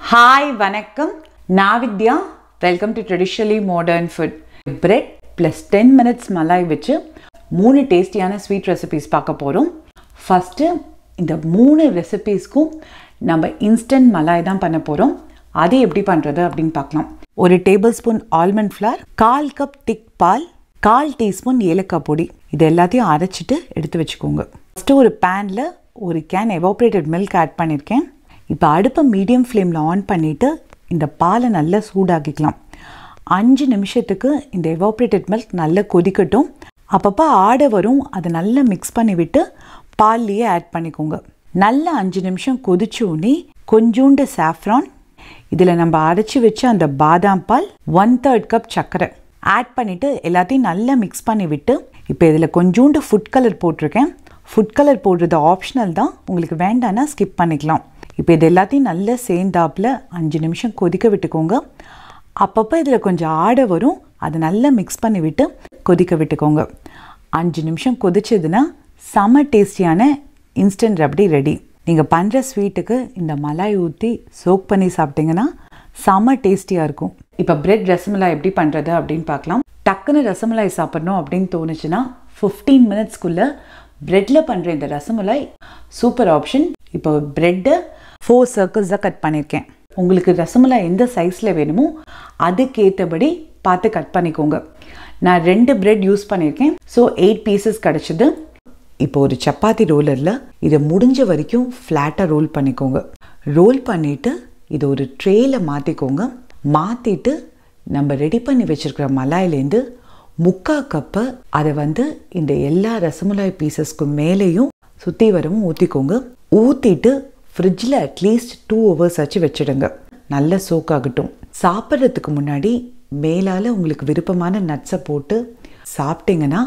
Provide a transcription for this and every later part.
hi வணக்கம் நான் Vidya welcome to traditionally modern food bread plus ten minutes malai வச்சு மூணு டேஸ்டியான ஸ்வீட் ரெசிபீஸ் பார்க்க போகிறோம் ஃபஸ்ட்டு இந்த மூணு ரெசிபீஸ்க்கும் நம்ம இன்ஸ்டன்ட் மலாய் தான் பண்ண போகிறோம் அது எப்படி பண்ணுறது அப்படின்னு பார்க்கலாம் ஒரு டேபிள் ஸ்பூன் ஆல்மண்ட் ஃப்ளார் கால் கப் திக் பால் கால் டீஸ்பூன் ஏலக்காய் பொடி இது எல்லாத்தையும் அரைச்சிட்டு எடுத்து வச்சுக்கோங்க ஃபஸ்ட்டு ஒரு பேனில் ஒரு கேன் எவாப்ரேட்டட் மில்க் ஆட் பண்ணியிருக்கேன் இப்போ அடுப்பை மீடியம் ஃப்ளேமில் ஆன் பண்ணிவிட்டு இந்த பாலை நல்லா சூடாக்கிக்கலாம் அஞ்சு நிமிஷத்துக்கு இந்த எவாப்ரேட்டட் மில்க் நல்லா கொதிக்கட்டும் அப்பப்போ ஆடை வரும் அதை நல்லா மிக்ஸ் பண்ணி விட்டு பால்லையே ஆட் பண்ணிக்கோங்க நல்லா அஞ்சு நிமிஷம் கொதிச்சோடனே கொஞ்சோண்டு சாஃப்ரான் இதில் நம்ம அரைச்சி வச்ச அந்த பாதாம் பால் ஒன் தேர்ட் கப் சர்க்கரை ஆட் பண்ணிவிட்டு எல்லாத்தையும் நல்லா மிக்ஸ் பண்ணி விட்டு இப்போ இதில் கொஞ்சோண்டு ஃபுட் கலர் போட்டிருக்கேன் ஃபுட் கலர் போடுறது ஆப்ஷனல் தான் உங்களுக்கு வேண்டான்னா ஸ்கிப் பண்ணிக்கலாம் இப்போ இது எல்லாத்தையும் நல்லா சேர்ந்தாப்பில் அஞ்சு நிமிஷம் கொதிக்க விட்டுக்கோங்க அப்பப்போ இதில் கொஞ்சம் ஆடை வரும் அதை நல்லா மிக்ஸ் பண்ணி விட்டு கொதிக்க விட்டுக்கோங்க அஞ்சு நிமிஷம் கொதிச்சதுன்னா செம டேஸ்டியான இன்ஸ்டன்ட் ரப்டி ரெடி நீங்கள் பண்ணுற ஸ்வீட்டுக்கு இந்த மலாய் ஊற்றி சோக் பண்ணி சாப்பிட்டீங்கன்னா செம டேஸ்டியாக இருக்கும் இப்போ பிரெட் ரசமலாய் எப்படி பண்ணுறது அப்படின்னு பார்க்கலாம் டக்குன்னு ரசமலாய் சாப்பிட்ணும் அப்படின்னு தோணுச்சுன்னா ஃபிஃப்டீன் மினிட்ஸ்க்குள்ளே ப்ரெட்டில் பண்ணுற இந்த ரசமலாய் சூப்பர் ஆப்ஷன் இப்போ ப்ரெட்டை ஃபோர் சர்க்கிள்ஸாக கட் பண்ணியிருக்கேன் உங்களுக்கு ரசமலாய் எந்த சைஸில் வேணுமோ அதுக்கேற்றபடி பார்த்து கட் பண்ணிக்கோங்க நான் ரெண்டு பிரெட் யூஸ் பண்ணியிருக்கேன் ஸோ எயிட் பீசஸ் கிடச்சிது இப்போ ஒரு சப்பாத்தி ரோலரில் இதை முடிஞ்ச வரைக்கும் ஃப்ளாட்டாக ரோல் பண்ணிக்கோங்க ரோல் பண்ணிவிட்டு இதை ஒரு ட்ரேயில் மாற்றிக்கோங்க மாற்றிட்டு நம்ம ரெடி பண்ணி வச்சுருக்கிற மலாயிலேருந்து முக்கா கப்பை அதை வந்து இந்த எல்லா ரசமலாய் பீசஸ்க்கு மேலேயும் சுற்றி வரவும் ஊற்றிக்கோங்க ஊற்றிட்டு ஃப்ரிட்ஜில் அட்லீஸ்ட் டூ ஹவர்ஸ் ஆச்சு வச்சுடுங்க நல்ல சோக் ஆகட்டும் சாப்பிட்றதுக்கு முன்னாடி மேலால் உங்களுக்கு விருப்பமான நட்ஸை போட்டு சாப்பிட்டீங்கன்னா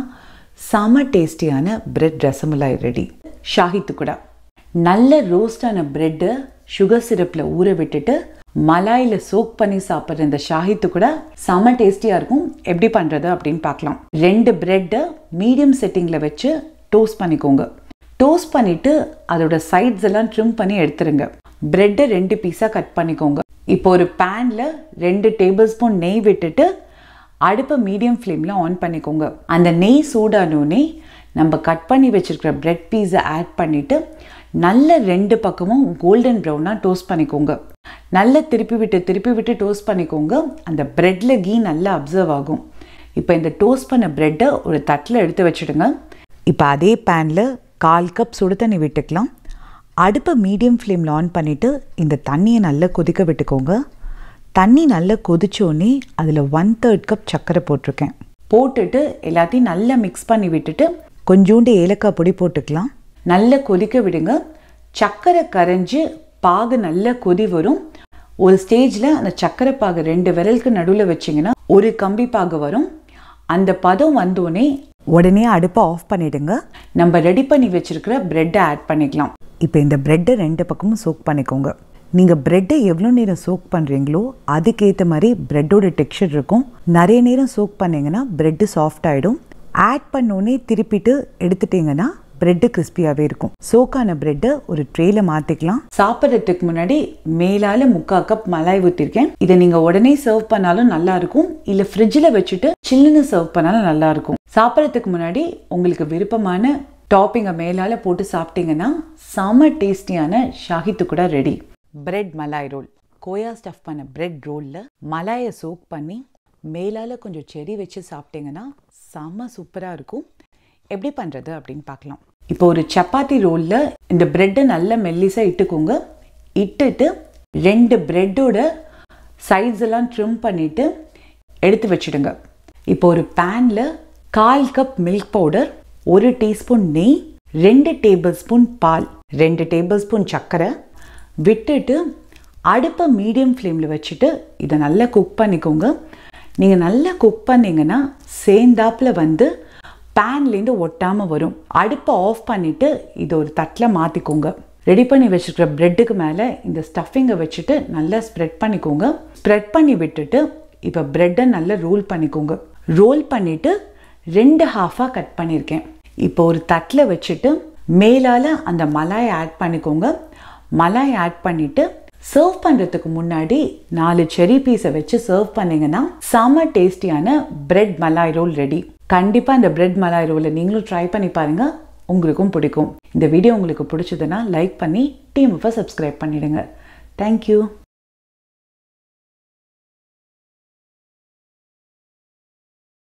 செம டேஸ்டியான பிரெட் ரசமலாய் ரெடி ஷாஹித்து கூட நல்ல ரோஸ்டான பிரெட்டை சுகர் சிரப்பில் ஊற விட்டுட்டு மலாயில் சோக் பண்ணி சாப்பிட்ற இந்த ஷாஹித்து கூட செம டேஸ்டியாக இருக்கும் எப்படி பண்ணுறது அப்படின்னு பார்க்கலாம் ரெண்டு பிரெட்டை மீடியம் செட்டிங்கில் வச்சு டோஸ்ட் பண்ணிக்கோங்க டோஸ்ட் பண்ணிவிட்டு அதோட சைட்ஸ் எல்லாம் ட்ரிம் பண்ணி எடுத்துருங்க பிரெட்டை ரெண்டு பீஸாக கட் பண்ணிக்கோங்க இப்போ ஒரு பேனில் ரெண்டு டேபிள் ஸ்பூன் நெய் விட்டுட்டு அடுப்பை மீடியம் ஃப்ளேமில் ஆன் பண்ணிக்கோங்க அந்த நெய் சூடானோடனே நம்ம கட் பண்ணி வச்சுருக்கிற பிரெட் பீஸை ஆட் பண்ணிவிட்டு நல்ல ரெண்டு பக்கமும் கோல்டன் ப்ரௌனாக டோஸ்ட் பண்ணிக்கோங்க நல்லா திருப்பி விட்டு திருப்பி விட்டு டோஸ்ட் பண்ணிக்கோங்க அந்த ப்ரெட்டில் கீ நல்லா அப்சர்வ் ஆகும் இப்போ இந்த டோஸ்ட் பண்ண ப்ரெட்டை ஒரு தட்டில் எடுத்து வச்சுடுங்க இப்போ அதே பேனில் கால் கப் சுடு தண்ணி விட்டுக்கலாம் அடுப்பை மீடியம் ஃப்ளேமில் ஆன் பண்ணிவிட்டு இந்த தண்ணியை நல்லா கொதிக்க விட்டுக்கோங்க தண்ணி நல்லா கொதிச்சோடனே அதில் ஒன் தேர்ட் கப் சர்க்கரை போட்டிருக்கேன் போட்டுட்டு எல்லாத்தையும் நல்லா மிக்ஸ் பண்ணி விட்டுட்டு கொஞ்சோண்டு ஏலக்காய் பொடி போட்டுக்கலாம் நல்லா கொதிக்க விடுங்க சர்க்கரை கரைஞ்சி பாகு நல்லா கொதி வரும் ஒரு ஸ்டேஜில் அந்த சர்க்கரை பாகு ரெண்டு விரலுக்கு நடுவில் வச்சிங்கன்னா ஒரு கம்பி பாகு வரும் அந்த பதம் வந்தோடனே உடனே அடுப்பை ஆஃப் பண்ணிடுங்க நம்ம ரெடி பண்ணி வச்சிருக்கிற பிரெட்டை ஆட் பண்ணிக்கலாம் இப்போ இந்த பிரெட்டை ரெண்டு பக்கமும் சோக் பண்ணிக்கோங்க நீங்கள் ப்ரெட்டை எவ்வளோ நேரம் சோக் பண்ணுறீங்களோ அதுக்கேற்ற மாதிரி ப்ரெட்டோட டெக்ஸ்சர் இருக்கும் நிறைய நேரம் சோக் பண்ணிங்கன்னா ப்ரெட்டு சாஃப்ட் ஆகிடும் ஆட் பண்ணோடனே திருப்பிட்டு எடுத்துட்டிங்கன்னா பிரெட்டு கிறிஸ்பியாகவே இருக்கும் சோக்கான பிரெட்டை ஒரு ட்ரேல மாற்றிக்கலாம் சாப்பிட்றதுக்கு முன்னாடி மேலால முக்கா கப் மலாய் ஊற்றிருக்கேன் இதை நீங்கள் உடனே சர்வ் பண்ணாலும் நல்லா இருக்கும் இல்லை ஃப்ரிட்ஜில் வச்சுட்டு சில்லுன்னு சர்வ் பண்ணாலும் நல்லா இருக்கும் சாப்பிட்றதுக்கு முன்னாடி உங்களுக்கு விருப்பமான டாப்பிங்கை மேலால் போட்டு சாப்பிட்டீங்கன்னா செம டேஸ்டியான ஷாஹித்து கூட ready bread malai roll khoya stuff பண்ண பிரெட் ரோலில் மலாயை சோக் பண்ணி மேலால் கொஞ்சம் செடி வச்சு சாப்பிட்டீங்கன்னா செம்ம சூப்பராக இருக்கும் எப்படி பண்ணுறது அப்படின்னு பார்க்கலாம் இப்போ ஒரு சப்பாத்தி ரோலில் இந்த ப்ரெட்டை நல்ல மெல்லிஸாக இட்டுக்கோங்க இட்டுட்டு ரெண்டு ப்ரெட்டோட சைட்ஸ் எல்லாம் ட்ரிம் பண்ணிவிட்டு எடுத்து வச்சுடுங்க இப்போ ஒரு பேனில் கால் கப் மில்க் பவுடர் ஒரு டீஸ்பூன் நெய் ரெண்டு டேபிள் ஸ்பூன் பால் ரெண்டு டேபிள் ஸ்பூன் சர்க்கரை விட்டுட்டு அடுப்பை மீடியம் ஃப்ளேமில் வச்சுட்டு இதை நல்லா குக் பண்ணிக்கோங்க நீங்கள் நல்லா குக் பண்ணிங்கன்னா சேர்ந்தாப்பில் வந்து பேன்லேருந்து ஒட்டாமல் வரும் அடுப்பை ஆஃப் பண்ணிவிட்டு இதை ஒரு தட்டில் மாற்றிக்கோங்க ரெடி பண்ணி வச்சுருக்கிற ப்ரெட்டுக்கு மேலே இந்த ஸ்டஃபிங்கை வச்சுட்டு நல்லா ஸ்ப்ரெட் பண்ணிக்கோங்க ஸ்ப்ரெட் பண்ணி விட்டுட்டு இப்போ ப்ரெட்டை நல்லா ரோல் பண்ணிக்கோங்க ரோல் பண்ணிவிட்டு ரெண்டு ஹாஃபாக கட் பண்ணியிருக்கேன் இப்போ ஒரு தட்டில் வச்சுட்டு மேலால் அந்த மலாயை ஆட் பண்ணிக்கோங்க மலாய் ஆட் பண்ணிவிட்டு சர்வ் பண்ணுறதுக்கு முன்னாடி நாலு செரி பீஸை வச்சு சர்வ் பண்ணிங்கன்னா செம்ம டேஸ்டியான பிரெட் மலாய் ரோல் ரெடி கண்டிப்பாக இந்த பிரெட் மலாய் ரோலை நீங்களும் ட்ரை பண்ணி பாருங்கள் உங்களுக்கும் பிடிக்கும் இந்த வீடியோ உங்களுக்கு பிடிச்சதுன்னா லைக் பண்ணி டீமுக்கு சப்ஸ்கிரைப் பண்ணிடுங்க தேங்க்யூ